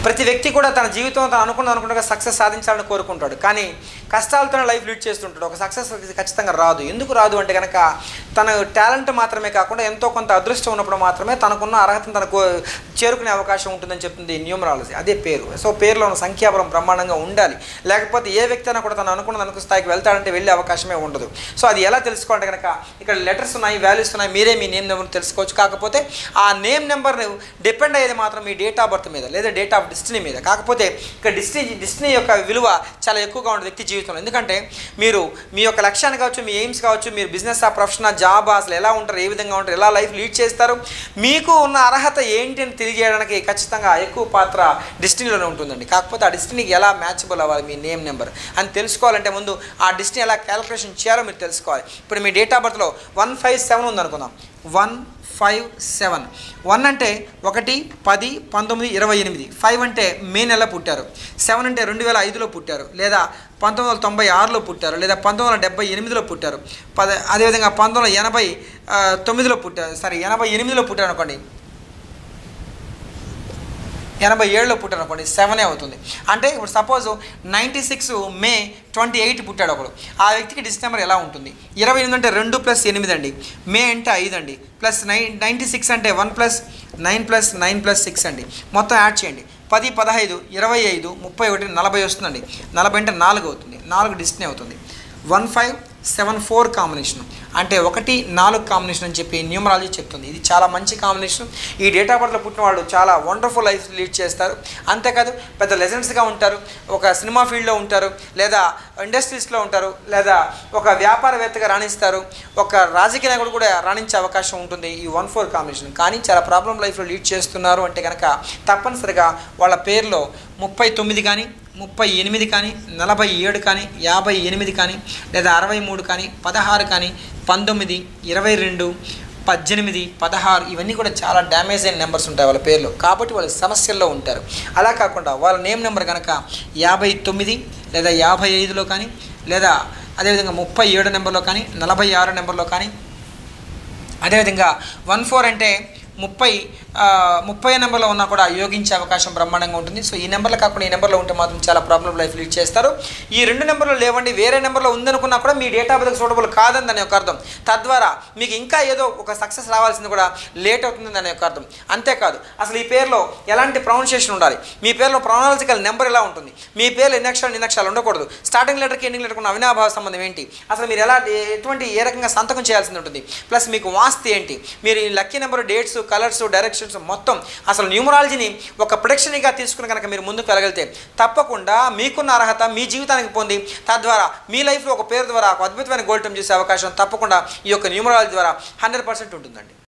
ప్రతి వ్యక్తి కూడా తన జీవితం తను అనుకున్న అనుకున్నగా సక్సెస్ సాధించాలని కోరుకుంటాడు కానీ కష్టాలతోనే లైఫ్ లీడ్ చేస్తుంటాడు ఒక సక్సెస్ ఖచ్చితంగా రాదు ఎందుకు రాదు అంటే కనుక తన టాలెంట్ మాత్రమే కాకుండా ఎంతో కొంత అదృష్టం ఉన్నప్పుడు మాత్రమే తనకున్న అర్హతను తనకు చేరుకునే అవకాశం ఉంటుందని చెప్తుంది న్యూమరాలజీ అదే పేరు సో పేరులో ఉన్న సంఖ్యాబలం బ్రహ్మాండంగా ఉండాలి లేకపోతే ఏ వ్యక్తి అయినా కూడా తను అనుకున్నది అనుకున్న స్థాయికి వెళ్తాడంటే వెళ్ళే అవకాశమే ఉండదు సో అది ఎలా తెలుసుకోవాలంటే కనుక ఇక్కడ లెటర్స్ ఉన్నాయి వాల్యూస్ ఉన్నాయి మీరే మీ నేమ్ నెంబర్ తెలుసుకోవచ్చు కాకపోతే ఆ నేమ్ నెంబర్ డిపెండ్ అయ్యేది మాత్రం మీ డేట్ ఆఫ్ బర్త్ మీద లేదా డేట్ ఆఫ్ డిస్టినీ మీద కాకపోతే ఇక్కడ డిస్టినీ డిస్టినీ యొక్క విలువ చాలా ఎక్కువగా ఉంటుంది వ్యక్తి జీవితంలో ఎందుకంటే మీరు మీ యొక్క లక్ష్యాన్ని కావచ్చు మీ ఎయిమ్స్ కావచ్చు మీరు బిజినెస్ ఆ ప్రొఫెషనల్ జాబ్ అసలు ఎలా ఉంటారు ఏ విధంగా ఉంటారు ఎలా లైఫ్ లీడ్ చేస్తారు మీకు ఉన్న అర్హత ఏంటి అని తెలియజేయడానికి ఖచ్చితంగా ఎక్కువ పాత్ర డిస్టినీలోనే ఉంటుందండి కాకపోతే ఆ డిస్టినీకి ఎలా మ్యాచబుల్ అవ్వాలి మీ నేమ్ నెంబర్ అని తెలుసుకోవాలంటే ముందు ఆ డిస్టినీ ఎలా క్యాలిక్యులేషన్ చేయాలో మీరు తెలుసుకోవాలి ఇప్పుడు మీ డేట్ ఆఫ్ బర్త్లో వన్ ఫైవ్ సెవెన్ ఉందనుకుందాం వన్ ఫైవ్ సెవెన్ వన్ అంటే ఒకటి పది పంతొమ్మిది ఇరవై ఎనిమిది ఫైవ్ అంటే మే నెల పుట్టారు సెవెన్ అంటే రెండు వేల ఐదులో పుట్టారు లేదా పంతొమ్మిది వందల తొంభై ఆరులో పుట్టారు లేదా పంతొమ్మిది వందల డెబ్బై ఎనిమిదిలో పుట్టారు పద అదేవిధంగా పంతొమ్మిది వందల ఎనభై ఆ, తొమ్మిదిలో పుట్టారు సారీ ఎనభై ఎనిమిదిలో పుట్టారు అనుకోండి ఎనభై ఏడులో పుట్టారు అనుకోండి సెవెనే అవుతుంది అంటే ఇప్పుడు suppose ninety six May twenty eight పుట్టాడు ఒకడు ఆ వ్యక్తికి డిస్ నెంబర్ ఎలా ఉంటుంది ఇరవై ఎనిమిది అంటే రెండు ప్లస్ ఎనిమిది అండి మే అంటే ఐదు అండి ప్లస్ నైన్ నైంటీ సిక్స్ అంటే one plus nine plus nine plus six అండి మొత్తం యాడ్ చేయండి పది పదహైదు ఇరవై ఐదు ముప్పై ఒకటి నలభై వస్తుందండి నలభై అంటే నాలుగు అవుతుంది నాలుగు డిస్నే అవుతుంది one five seven four combination అంటే ఒకటి నాలుగు కాంబినేషన్ అని చెప్పి న్యూమరాలజీ చెప్తుంది ఇది చాలా మంచి కాంబినేషన్ ఈ డేట్ ఆఫ్ బర్త్లో పుట్టిన వాళ్ళు చాలా వండర్ఫుల్ లైఫ్ లీడ్ చేస్తారు అంతేకాదు పెద్ద లెజెండ్స్గా ఉంటారు ఒక సినిమా ఫీల్డ్లో ఉంటారు లేదా ఇండస్ట్రీస్లో ఉంటారు లేదా ఒక వ్యాపారవేత్తగా రాణిస్తారు ఒక రాజకీయ నాయకుడు కూడా రాణించే అవకాశం ఉంటుంది ఈ వన్ ఫోర్ కాంబినేషన్ కానీ చాలా ప్రాబ్లం లైఫ్లో లీడ్ చేస్తున్నారు అంటే కనుక తప్పనిసరిగా వాళ్ళ పేరులో ముప్పై తొమ్మిది కానీ ముప్పై ఎనిమిది కానీ నలభై ఏడు కానీ యాభై ఎనిమిది కానీ లేదా అరవై మూడు కానీ పదహారు కానీ పంతొమ్మిది ఇరవై రెండు పద్దెనిమిది పదహారు ఇవన్నీ కూడా చాలా డ్యామేజ్ అయిన నెంబర్స్ ఉంటాయి వాళ్ళ పేర్లు కాబట్టి వాళ్ళు సమస్యల్లో ఉంటారు అలా కాకుండా వాళ్ళ నేమ్ నెంబర్ కనుక యాభై తొమ్మిది లేదా యాభై ఐదులో కానీ లేదా అదేవిధంగా ముప్పై ఏడు నెంబర్లో కానీ నలభై ఆరు నెంబర్లో కానీ అదేవిధంగా వన్ ఫోర్ అంటే ముప్పై ఆ, ముప్పై నెంబర్లో ఉన్నా కూడా యోగించే అవకాశం బ్రహ్మాండంగా ఉంటుంది సో ఈ నెంబర్లో కాకుండా ఈ నెంబర్లో ఉంటే మాత్రం చాలా ప్రాబ్లం లైఫ్ లీడ్ చేస్తారు ఈ రెండు నెంబర్లు లేవండి వేరే నెంబర్లో ఉందనుకున్నా కూడా మీ డేట్ ఆఫ్ బర్త్ సూటబుల్ కాదని దాని యొక్క అర్థం తద్వారా మీకు ఇంకా ఏదో ఒక సక్సెస్ రావాల్సింది కూడా లేట్ అవుతుంది దాని యొక్క అర్థం అంతేకాదు అసలు ఈ పేరులో ఎలాంటి ప్రొనౌన్సియేషన్ ఉండాలి మీ పేరులో ప్రొనౌన్సికల్ నెంబర్ ఎలా ఉంటుంది మీ పేర్లు ఎన్ని అక్షరాలు ఎన్ని అక్షరాలు ఉండకూడదు స్టార్టింగ్ లెటర్కి ఎండింగ్ లెటర్కి ఉన్న అవినాభావ సంబంధం ఏంటి అసలు మీరు ఎలా ఎటువంటి ఏ రకంగా సంతకం చేయాల్సి ఉంటుంది ప్లస్ మీకు వాస్తు ఏంటి మీరు ఈ lucky number dates colours directions మొత్తం అసలు న్యూమరాలజీని ఒక ప్రొడక్షన్గా తీసుకుని కనుక మీరు ముందుకు వెళ్ళగలిగితే తప్పకుండా మీకున్న అర్హత మీ జీవితానికి పొంది తద్వారా మీ లైఫ్లో ఒక పేరు ద్వారా ఒక అద్భుతమైన గోల్టం చేసే అవకాశం తప్పకుండా ఈ యొక్క న్యూమరాలజీ ద్వారా హండ్రెడ్ పర్సెంట్ ఉంటుందండి